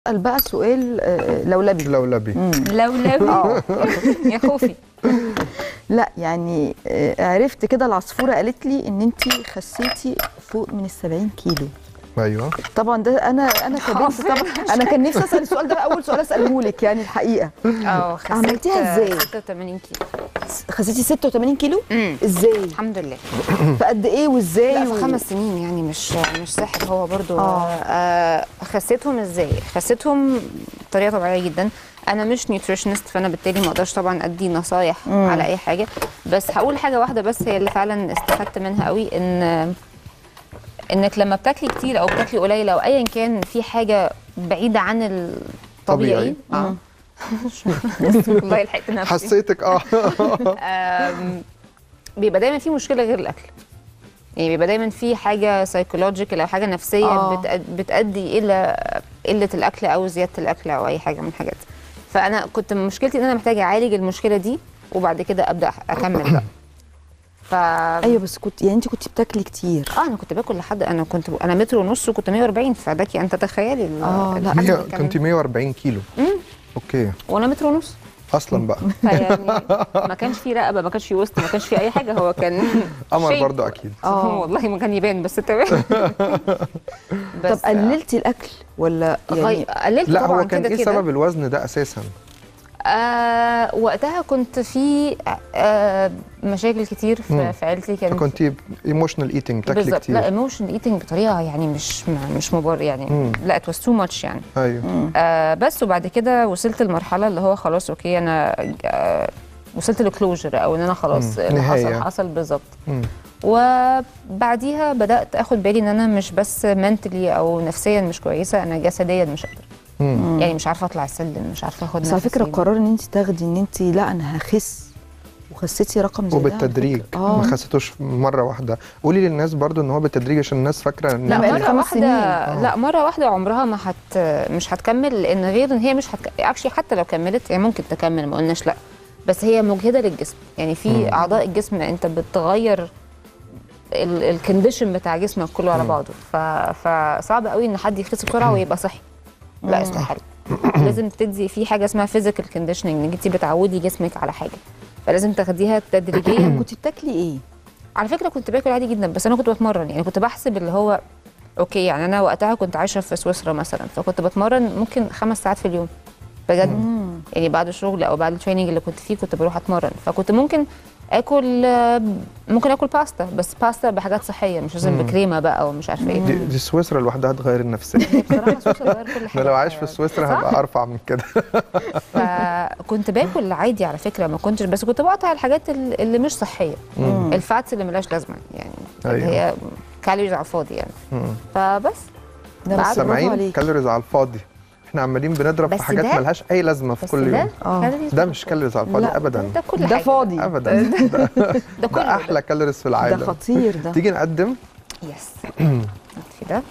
اسال بقى سؤال آه، لولبي لولبي لولبي اه يا خوفي لا يعني آه، عرفت كده العصفوره قالت لي ان انت خسيتي فوق من ال 70 كيلو ايوه طبعا ده انا انا كبنت طبعا انا كان نفسي اسال السؤال ده اول سؤال اساله لك يعني الحقيقه اه خسيت عملتيها إزاي؟ 86 كيلو خسيتي 86 كيلو امم ازاي الحمد لله في قد ايه وازاي لا و- في خمس سنين يعني مش مش ساحر هو برضو آه. آه خسيتهم ازاي خسيتهم بطريقه طبيعيه جدا انا مش نيوتريشنست فانا بالتالي ما اقدرش طبعا ادي نصايح مم. على اي حاجه بس هقول حاجه واحده بس هي اللي فعلا استفدت منها قوي ان انك لما بتاكلي كتير او بتاكلي قليل او ايا كان في حاجه بعيده عن الطبيعي اه والله لحقت نفسي حسيتك اه آم، بيبقى دايما في مشكله غير الاكل يعني بيبقى دايما في حاجه سايكولوجيكال او حاجه نفسيه آه. بتأد- بتؤدي الى قله الاكل او زياده الاكل او اي حاجه من الحاجات دي. فانا كنت مشكلتي ان انا محتاجه اعالج المشكله دي وبعد كده ابدا اكمل بقى ف ايوه بس كنت يعني انت كنت بتاكلي كتير اه انا كنت باكل لحد انا كنت انا متر ونص وكنت 140 فداكي انت تخيلي ال- آه، لا. الحجم مية- كان- كنت 140 كيلو مم. اوكي وانا متر ونص اصلا بقى فيعني ما كانش في رقبه ما كانش في وسط ما كانش في اي حاجه هو كان قمر shape. برضو اكيد آه. والله ما كان يبان بس تمام طب قللتي الاكل ولا يعني يعني قللت لا طبعا هو كان كده ايه كده سبب الوزن ده اساسا آه وقتها كنت في آه مشاكل كتير في, مم. في عيلتي كانت كنت ايموشنال ايتنج بتاكلي بالظبط لا كتير ايموشن ايتنج بطريقه يعني مش مش مبرر يعني مم. لا ات واز تو ماتش يعني ايوه آه بس وبعد كده وصلت لمرحله اللي هو خلاص اوكي انا آه وصلت لكلوجر او ان انا خلاص مم. اللي حصل نهاية. حصل بالظبط مم. وبعديها بدات اخد بالي ان انا مش بس منتلي او نفسيا مش كويسه انا جسديا مش قادره مم. يعني مش عارفه اطلع السلم مش عارفه اخد بس على فكره نفسي. قرار ان انت تاخدي ان انت لا انا هخس وخسيتي رقم زي ده على وبالتدريج فكرة. اه ما خسيتوش مره واحده قولي للناس برضو ان هو بالتدريج عشان الناس فاكره ان لا بقالي مره خمس واحده سنين. آه. لا مره واحده عمرها ما هت مش هتكمل لان غير ان هي مش هتك... اكشلي حتى لو كملت هي ممكن تكمل ما قلناش لا بس هي مجهده للجسم يعني في مم. اعضاء الجسم انت بتغير الكونديشن بتاع جسمك كله على مم. بعضه ف... فصعب قوي ان حد يخس بسرعه ويبقى صحي لا استحاله لازم تدي في حاجه اسمها فيزيكال كونديشننج انك انت بتعودي جسمك على حاجه فلازم تاخديها تدريجيا كنت بتاكلي ايه؟ على فكره كنت باكل عادي جدا بس انا كنت بتمرن يعني كنت بحسب اللي هو اوكي يعني انا وقتها كنت عايشه في سويسرا مثلا فكنت بتمرن ممكن خمس ساعات في اليوم بجد يعني بعد الشغل او بعد التريننج اللي كنت فيه كنت بروح اتمرن فكنت ممكن اكل آه، ممكن اكل باستا بس باستا بحاجات صحيه مش لازم مم. بكريمه بقى ومش عارفه ايه دي, دي سويسرا لوحدها تغير النفسيه هي بصراحه سويسرا غير كل انا حاجه لو عايش في سويسرا صح؟ هبقى ارفع من كده فكنت باكل عادي على فكره ما كنتش بس كنت بقطع الحاجات ال- اللي مش صحيه مم. الفاتس اللي ملهاش لازمه يعني اللي أيوة. هي كالوريز على الفاضي يعني مم. فبس ده بعد بس برافو سامعين عليك كالوريز على الفاضي احنا عمالين بنضرب في بس حاجات ده- ملهاش اي لازمه في بس كل ده يوم آه. كالوريز ده على مش الفاضي. كالوريز على الفاضي لا، ابدا ده كل ده حاجه فاضي ابدا ده ده كله احلى كالوريز في ده العالم خطير ده تيجي نقدم يس في ده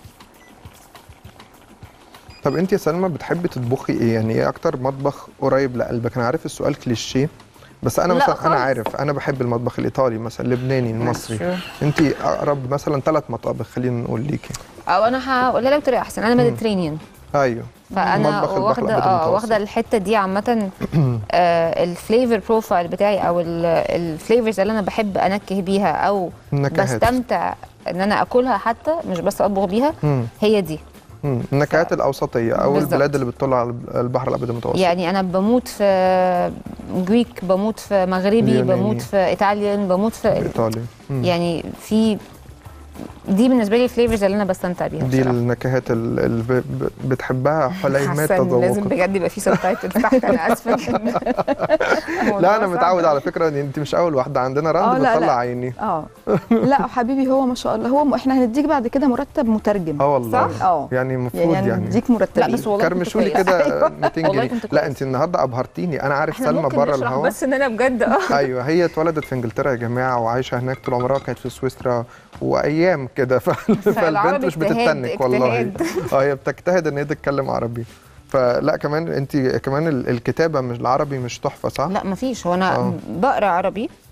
طب انت يا سلمى بتحبي تطبخي ايه يعني ايه اكتر مطبخ قريب لقلبك انا عارف السؤال كليشيه بس انا لا مثلا انا خالص. عارف انا بحب المطبخ الايطالي مثلا اللبناني المصري Sure. انت اقرب مثلا ثلاث مطابخ خلينا نقول ليكي او انا هقولها لك بطريقه احسن انا ميديترينيان ايوه فانا مطبخ البحر واخده الأبيض اه المتوسط. واخده الحته دي عامه آه الفليفر بروفايل بتاعي او الفليفرز اللي انا بحب انكه بيها او النكهات بستمتع ان انا اكلها حتى مش بس اطبخ بيها مم. هي دي مم. النكهات الاوسطيه او بالظبط. البلاد اللي بتطل على البحر الابيض المتوسط يعني انا بموت في جريك بموت في مغربي يوناني. بموت في ايطاليان بموت في ايطالي مم. يعني في دي بالنسبه لي الفليفرز اللي انا بستمتع بيها دي بصراحة. النكهات ال- اللي ب- ب- بتحبها حليمات حاسة إن لازم تذوقك بجد يبقى في سبتايتلز تحت انا اسفه جدا لا انا متعود على فكره ان انت مش اول واحده عندنا آه، راند لا، بتطلع لا. عيني اه لا حبيبي هو ما شاء الله هو م... احنا هنديك بعد كده مرتب مترجم اه والله صح؟ اه يعني يعني المفروض يعني هنديك مرتبين لا بس والله كنت كرمشولي كويس. كده 200 والله جنيه كنت لا كويس. انت النهارده ابهرتيني انا عارف احنا سلمى ممكن بره نشرح الهوا بس ان انا بجد اه ايوه هي اتولدت في انجلترا يا جماعه وعايشه هناك طول عمرها كانت في سويسرا وايام كده ف- فالبنت فالعربي مش اجتهاد- بتتنك والله اجتهاد. اه هي بتجتهد ان هي تتكلم عربي فلا كمان انت كمان ال- الكتابه مش العربي مش تحفه صح؟ لا مفيش هو انا آه. بقرا عربي مم.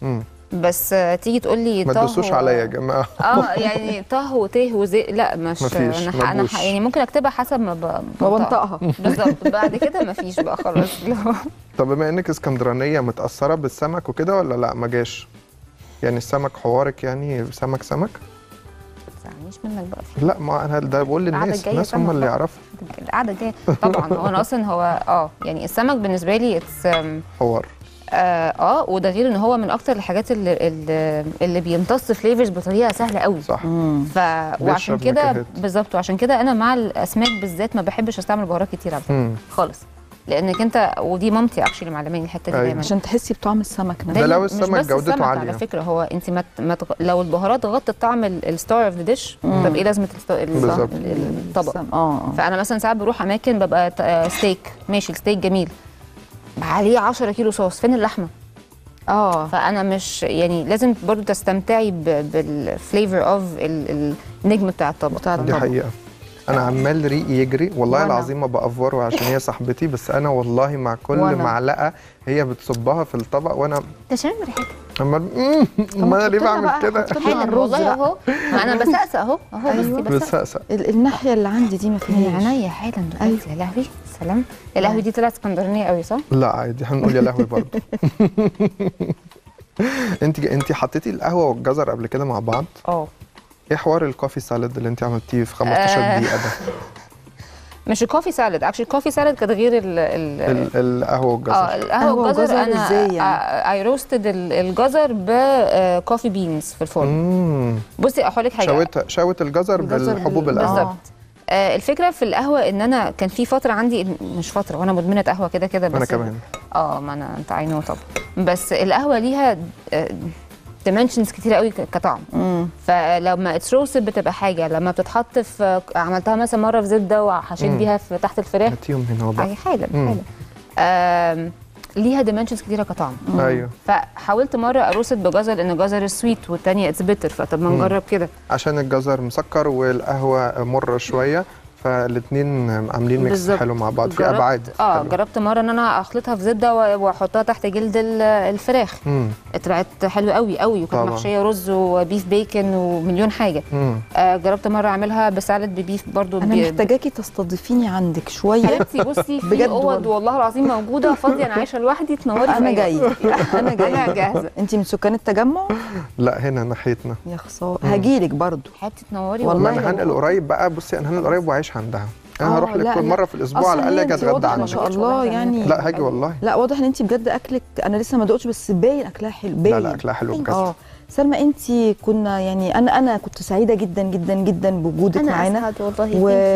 بس آه، تيجي تقول لي ما طه تدوسوش و- عليا يا جماعه اه يعني طه وته وزي لا مش مفيش، انا ح- انا مبوش. ح- يعني ممكن اكتبها حسب ما ب... ما بنطقها بالظبط بعد كده مفيش بقى خلاص طب بما انك اسكندرانيه متاثره بالسمك وكده ولا لا ما جاش يعني السمك حوارك يعني سمك سمك ما تزعلنيش منك بقى في لا ما انا ده بقول القعدة للناس الجاية الناس هم سمك اللي بقى. يعرفوا القعده الجايه طبعا هو انا اصلا هو اه يعني السمك بالنسبه لي اتس حوار اه, آه وده غير ان هو من اكتر الحاجات اللي اللي, اللي بيمتص فليفرز بطريقه سهله قوي صح ف وعشان بيشرب كده نكهات. بالظبط وعشان كده انا مع الاسماك بالذات ما بحبش استعمل بهارات كتير على فكره مم. خالص لانك انت ودي مامتي اكشلي معلماني الحته دي أيوة. دايما عشان تحسي بطعم السمك ده نفسه لو مش السمك بس جودته السمك عالية. على فكره هو انت ما ت- ما تغ... لو البهارات غطت طعم الستار اوف ذا ديش طب ايه لازمه الست- ال- بالظبط. ال- الطبق السم- اه اه فانا مثلا ساعات بروح اماكن ببقى ت- آه، ستيك ماشي الستيك جميل عليه 10 كيلو صوص فين اللحمه اه فانا مش يعني لازم برضو تستمتعي ب- بالفليفر اوف النجم بتاع الطبق بتاع دي الطبق. حقيقه انا عمال ريقي يجري والله وأنا. العظيم ما بافوره عشان هي صاحبتي بس انا والله مع كل وأنا. معلقه هي بتصبها في الطبق وانا ده شامم ريحتها عمال ما انا ليه تحط لها بعمل بقى- كده حط لها حالا الرز والله بقى. اهو ما انا بسقسق اهو اهو أيوة. بس بسقسق بس ال- الناحيه اللي عندي دي ما هي فيهاش عينيا حالا دلوقتي يا لهوي سلام يا لهوي دي طلعت اسكندرانيه قوي صح؟ لا عادي هنقول يا لهوي برضه انت انت حطيتي القهوه والجزر قبل كده مع بعض اه ايه حوار الكوفي سالاد اللي انت عملتيه في 15 آه. دقيقه ده مش الكوفي سالاد اكشلي الكوفي سالاد كانت غير ال ال ال- القهوه والجزر اه القهوه قهوة والجزر وجزر انا إزاي يعني؟ اي روستد الجزر بكوفي بينز في الفرن امم بصي اقول لك حاجه شوت شوت الجزر الجزر بالحبوب بال- القهوه بالظبط آه الفكره في القهوه ان انا كان في فتره عندي مش فتره وانا مدمنه قهوه كده كده بس انا كمان اه ما انا انت عينه طبعا بس القهوه ليها ديمنشنز كتير قوي ك- كطعم مم. فلما اتروست بتبقى حاجه لما بتتحط في عملتها مثلا مره في زبده وحشيت مم. بيها في تحت الفراخ هاتيهم هنا هو بقى حاجه حالا مم. حالا آم، ليها ديمنشنز كتيره كطعم ايوه فحاولت مره اروست بجزر لان جزر سويت والتانيه اتس بيتر فطب ما مم. نجرب كده عشان الجزر مسكر والقهوه مره شويه فالاثنين عاملين ميكس بالظبط. حلو مع بعض في جربت- ابعاد اه حلوة. جربت مره ان انا اخلطها في زبده و- واحطها تحت جلد ال- الفراخ مم. طلعت حلوه قوي قوي وكانت طبعا. محشيه رز وبيف بيكن ومليون حاجه مم. آه جربت مره اعملها بسالد ببيف برضو انا بي- محتاجاكي تستضيفيني عندك شويه حبيبتي بصي في بجد اوض والله. والله العظيم موجوده فاضيه انا عايشه لوحدي تنوري في انا أي جايه وقت. انا انا جايه جاهزه انت من سكان التجمع لا هنا ناحيتنا يا خساره هاجيلك برضو حبيبتي تنوري والله ما والله انا هنقل قريب بقى بصي انا هنقل قريب وعايش عندها انا آه، هروح لا، لك كل لا. مره في الاسبوع على أصلاً الاقل هي اجي انت اتغدى واضح ما عندك شاء الله يعني لا هاجي والله لا واضح ان انت بجد اكلك انا لسه ما دقتش بس باين اكلها حلو باين لا لا اكلها حلو بجد اه سلمى انت كنا يعني انا انا كنت سعيده جدا جدا جدا بوجودك انا معانا اسعد والله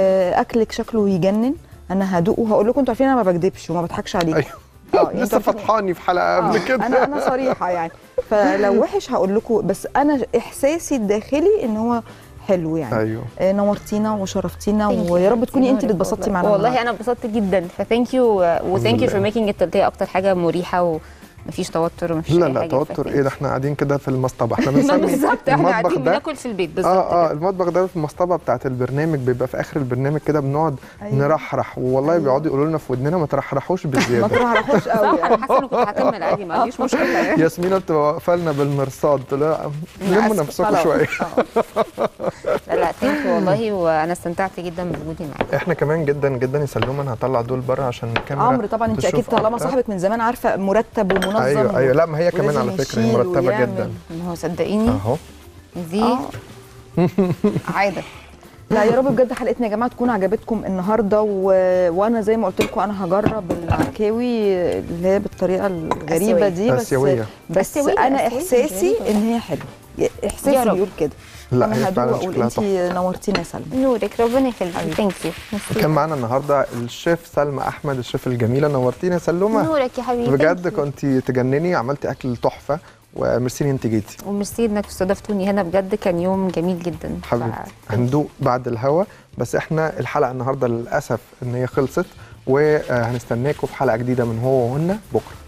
واكلك شكله يجنن انا هدوق وهقول لكم انتوا عارفين انا ما بكدبش وما بضحكش عليكم ايوه اه يعني لسه انتوا عارفين- فطحاني في حلقه قبل آه، كده انا انا صريحه يعني فلو وحش هقول لكم بس انا احساسي الداخلي ان هو حلو يعني ايوه آه، نورتينا وشرفتينا Thank you ويا رب حبيبتي، تكوني انت اللي نورك اتبسطتي والله. معانا والله النهاردة. انا اتبسطت جدا فثانك يو وثانك يو لله. فور ميكينج ات اكتر حاجه مريحه ومفيش توتر ومفيش لا أي لا حاجة. توتر ف ايه ده احنا قاعدين كده في المصطبه احنا ما بنسمي بالظبط احنا المطبخ قاعدين ده بناكل في البيت بالظبط اه اه كده. المطبخ ده في المصطبه بتاعت البرنامج بيبقى في اخر البرنامج كده بنقعد أيوة. نرحرح والله أيوة. بيقعدوا يقولوا لنا في ودننا ما ترحرحوش ما بزياده ترحرحوش صح قوي يعني. انا حاسه اني كنت هكمل عادي ما عنديش مشكله يعني ياسمينة بتبقى واقفه لنا بالمرصاد لا لموا آسفة، نفسكم خلاص. شويه آه. لا لا ثانك يو والله وانا استمتعت جدا بوجودي معاك احنا كمان جدا جدا يا سلومه انا هطلع دول بره عشان الكاميرا عمرو طبعا انت تشوف اكيد طالما أكتر. صاحبك من زمان عارفه مرتب ومنظم ايوه ايوه لا ما هي كمان ولازم على فكره هي يشيل مرتبه ويعمل. جدا ما هو صدقيني اهو دي آه. عاده لا يا رب بجد حلقتنا يا جماعه تكون عجبتكم النهارده و... وانا زي ما قلت لكم انا هجرب العكاوي اللي هي بالطريقه الغريبه آسيوية. دي بس آسيوية. بس آسيوية، انا آسيوية، احساسي غريبة. ان هي حلوه يا احساسي رب. بيقول كده لا انا هي هدوق فعلا واقول شكلها انت تحفه نورتينا يا سلمى نورك ربنا يخليك ثانك يو كان معانا النهارده الشيف سلمى احمد الشيف الجميله نورتينا يا سلومه نورك يا حبيبي بجد thank you. كنت تجنني عملتي اكل تحفه وميرسي إن انت جيتي وميرسي انك استضفتوني هنا بجد كان يوم جميل جدا حبيبتي ف- هندوق بعد الهوا بس احنا الحلقه النهارده للاسف ان هي خلصت وهنستناكم في حلقه جديده من هو وهن بكره